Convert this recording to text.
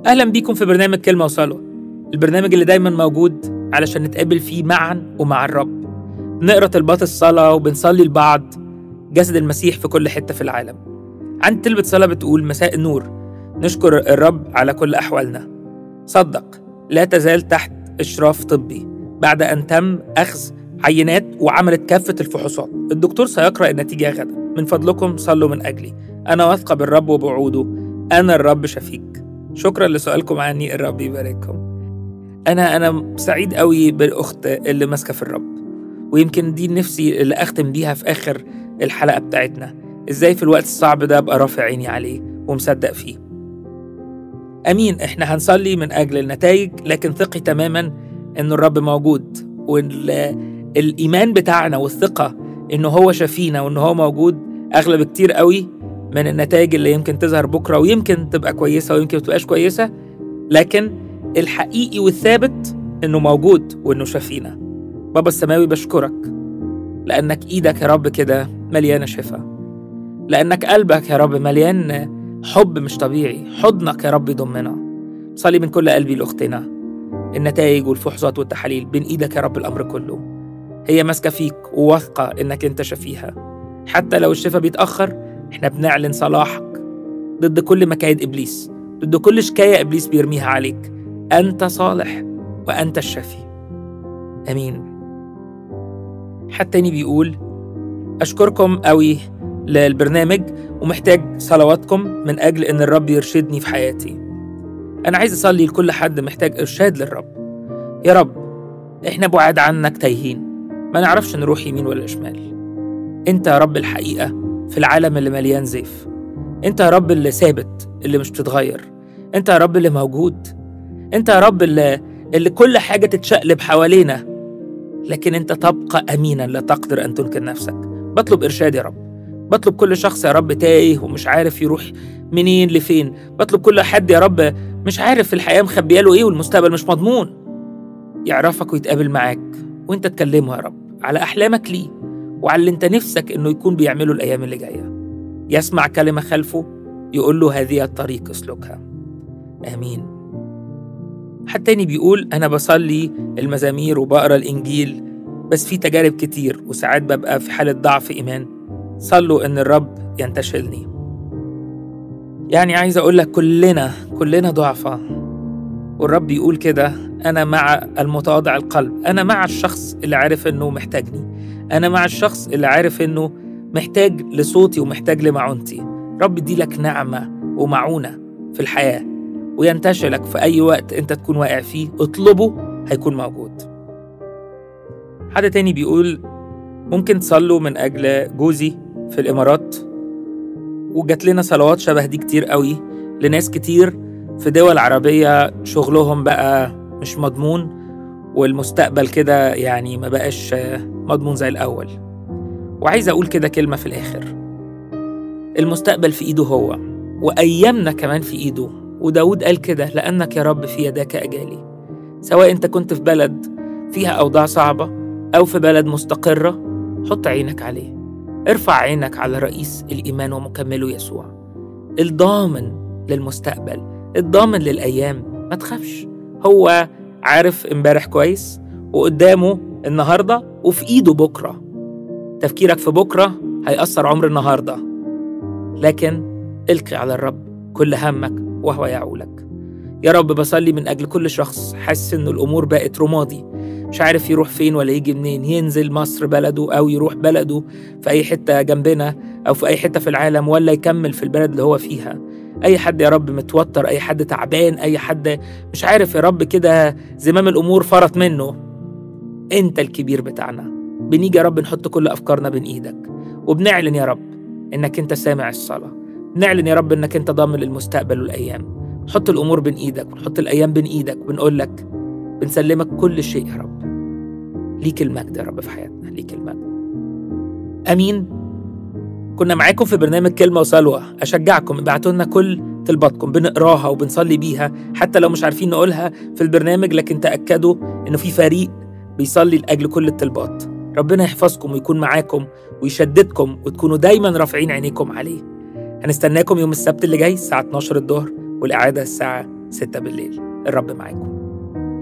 أهلا بيكم في برنامج كلمة وصلوة البرنامج اللي دايما موجود علشان نتقابل فيه معا ومع الرب نقرا طلبات الصلاة وبنصلي لبعض جسد المسيح في كل حتة في العالم عند طلبة صلاة بتقول مساء النور نشكر الرب على كل أحوالنا صدق لا تزال تحت إشراف طبي بعد أن تم أخذ عينات وعملت كافة الفحوصات الدكتور سيقرأ النتيجة غدا من فضلكم صلوا من أجلي أنا واثقة بالرب وبوعوده أنا الرب شفيك شكرا لسؤالكم عني الرب يبارككم أنا أنا سعيد قوي بالأخت اللي ماسكة في الرب ويمكن دي نفسي اللي أختم بيها في آخر الحلقة بتاعتنا إزاي في الوقت الصعب ده أبقى رافع عيني عليه ومصدق فيه أمين إحنا هنصلي من أجل النتائج لكن ثقي تماما إن الرب موجود والإيمان بتاعنا والثقة إنه هو شفينا وإنه هو موجود أغلى بكتير قوي من النتائج اللي يمكن تظهر بكرة ويمكن تبقى كويسة ويمكن متبقاش كويسة لكن الحقيقي والثابت إنه موجود وإنه شفينا بابا السماوي بشكرك لأنك إيدك يا رب كده مليانة شفا لأنك قلبك يا رب مليان حب مش طبيعي حضنك يا رب يضمنا صلي من كل قلبي لأختنا النتائج والفحوصات والتحاليل بين إيدك يا رب الأمر كله هي ماسكة فيك وواثقة إنك أنت شفيها حتى لو الشفا بيتأخر إحنا بنعلن صلاحك ضد كل مكايد إبليس ضد كل شكاية إبليس بيرميها عليك أنت صالح وأنت الشفي أمين حد تاني بيقول أشكركم قوي للبرنامج ومحتاج صلواتكم من أجل إن الرب يرشدني في حياتي أنا عايز أصلي لكل حد محتاج إرشاد للرب يا رب إحنا بعاد عنك تايهين ما نعرفش نروح يمين ولا شمال أنت يا رب الحقيقة في العالم اللي مليان زيف أنت يا رب اللي ثابت اللي مش بتتغير أنت يا رب اللي موجود أنت يا رب اللي, اللي كل حاجة تتشقلب حوالينا لكن أنت تبقى أمينا لا تقدر أن تنكر نفسك بطلب إرشاد يا رب بطلب كل شخص يا رب تايه ومش عارف يروح منين لفين بطلب كل حد يا رب مش عارف الحياة مخبيه له إيه والمستقبل مش مضمون يعرفك ويتقابل معاك وانت تكلمه يا رب على أحلامك ليه وعلى اللي انت نفسك انه يكون بيعمله الأيام اللي جاية يسمع كلمة خلفه يقول له هذه الطريق اسلكها آمين حد تاني بيقول أنا بصلي المزامير وبقرا الإنجيل بس في تجارب كتير وساعات ببقى في حالة ضعف إيمان صلوا إن الرب ينتشلني يعني عايز أقول لك كلنا كلنا ضعفاء والرب يقول كده أنا مع المتواضع القلب أنا مع الشخص اللي عارف إنه محتاجني أنا مع الشخص اللي عارف إنه محتاج لصوتي ومحتاج لمعونتي رب يديلك نعمة ومعونة في الحياة وينتشلك في أي وقت أنت تكون واقع فيه اطلبه هيكون موجود حد تاني بيقول ممكن تصلوا من أجل جوزي في الإمارات وجات لنا صلوات شبه دي كتير قوي لناس كتير في دول عربية شغلهم بقى مش مضمون والمستقبل كده يعني ما بقاش مضمون زي الأول وعايز أقول كده كلمة في الآخر المستقبل في إيده هو وأيامنا كمان في إيده وداود قال كده لأنك يا رب في يداك أجالي سواء أنت كنت في بلد فيها أوضاع صعبة أو في بلد مستقرة حط عينك عليه ارفع عينك على رئيس الإيمان ومكمله يسوع الضامن للمستقبل الضامن للأيام ما تخافش هو عارف امبارح كويس وقدامه النهاردة وفي إيده بكرة تفكيرك في بكرة هيأثر عمر النهاردة لكن القي على الرب كل همك وهو يعولك يا رب بصلي من أجل كل شخص حاسس إن الأمور بقت رمادي مش عارف يروح فين ولا يجي منين ينزل مصر بلده أو يروح بلده في أي حتة جنبنا أو في أي حتة في العالم ولا يكمل في البلد اللي هو فيها أي حد يا رب متوتر أي حد تعبان أي حد مش عارف يا رب كده زمام الأمور فرط منه أنت الكبير بتاعنا بنيجي يا رب نحط كل أفكارنا بين إيدك وبنعلن يا رب إنك أنت سامع الصلاة بنعلن يا رب إنك أنت ضامن للمستقبل والأيام نحط الأمور بين إيدك ونحط الأيام بين إيدك وبنقول لك بنسلمك كل شيء يا رب ليك المجد يا رب في حياتنا ليك المجد امين كنا معاكم في برنامج كلمه وسلوى اشجعكم ابعتوا لنا كل طلباتكم بنقراها وبنصلي بيها حتى لو مش عارفين نقولها في البرنامج لكن تاكدوا انه في فريق بيصلي لاجل كل الطلبات ربنا يحفظكم ويكون معاكم ويشددكم وتكونوا دايما رافعين عينيكم عليه هنستناكم يوم السبت اللي جاي الساعه 12 الظهر والاعاده الساعه ستة بالليل الرب معاكم